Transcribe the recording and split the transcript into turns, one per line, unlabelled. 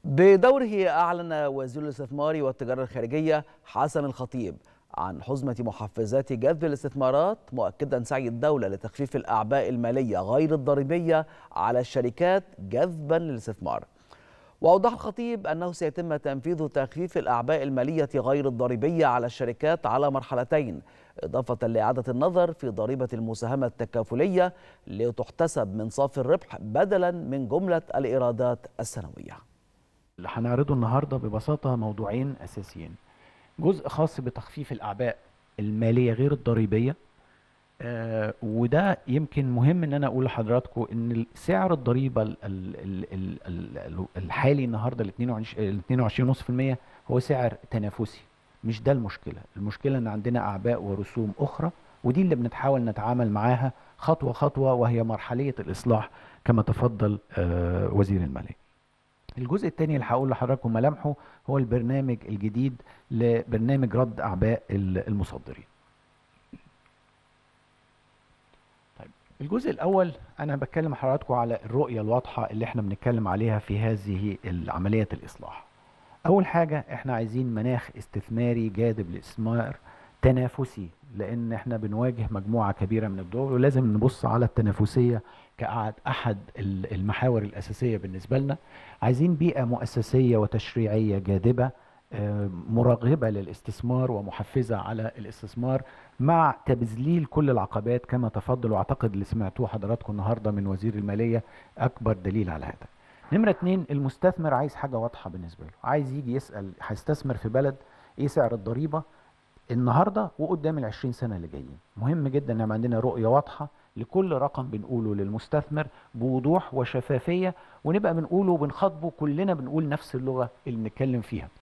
بدوره أعلن وزير الاستثمار والتجارة الخارجية حسن الخطيب عن حزمة محفزات جذب الاستثمارات مؤكدا سعي الدولة لتخفيف الأعباء المالية غير الضريبية على الشركات جذبا للاستثمار وأوضح الخطيب أنه سيتم تنفيذ تخفيف الأعباء المالية غير الضريبية على الشركات على مرحلتين إضافة لإعادة النظر في ضريبة المساهمة التكافلية لتحتسب من صافي الربح بدلا من جملة الإيرادات السنوية
اللي هنعرضه النهارده ببساطه موضوعين اساسيين جزء خاص بتخفيف الاعباء الماليه غير الضريبيه آه وده يمكن مهم ان انا اقول لحضراتكم ان سعر الضريبه ال- ال- ال- ال- ال- الحالي النهارده ال 22.5% هو سعر تنافسي مش ده المشكله المشكله ان عندنا اعباء ورسوم اخرى ودي اللي بنتحاول نتعامل معاها خطوه خطوه وهي مرحليه الاصلاح كما تفضل آه وزير الماليه الجزء الثاني اللي هقول لحضراتكم ملامحه هو البرنامج الجديد لبرنامج رد اعباء ال- المصدرين. طيب الجزء الاول انا بتكلم حضراتكم على الرؤيه الواضحه اللي احنا بنتكلم عليها في هذه عمليه الاصلاح. اول حاجه احنا عايزين مناخ استثماري جاذب للاستثمار تنافسي لان احنا بنواجه مجموعه كبيره من الدول ولازم نبص على التنافسيه كأحد المحاور الأساسية بالنسبة لنا عايزين بيئة مؤسسية وتشريعية جاذبة آه، مرغبة للاستثمار ومحفزة على الاستثمار مع تبذليل كل العقبات كما تفضل واعتقد اللي سمعتوه حضراتكم النهارده من وزير المالية أكبر دليل على هذا. نمرة اتنين المستثمر عايز حاجة واضحة بالنسبة له، عايز يجي يسأل هيستثمر في بلد ايه سعر الضريبة النهارده وقدام ال 20 سنة اللي جايين. مهم جدا ان يبقى عندنا رؤية واضحة لكل رقم بنقوله للمستثمر بوضوح وشفافية ونبقى بنقوله وبنخاطبه كلنا بنقول نفس اللغة اللي بنتكلم فيها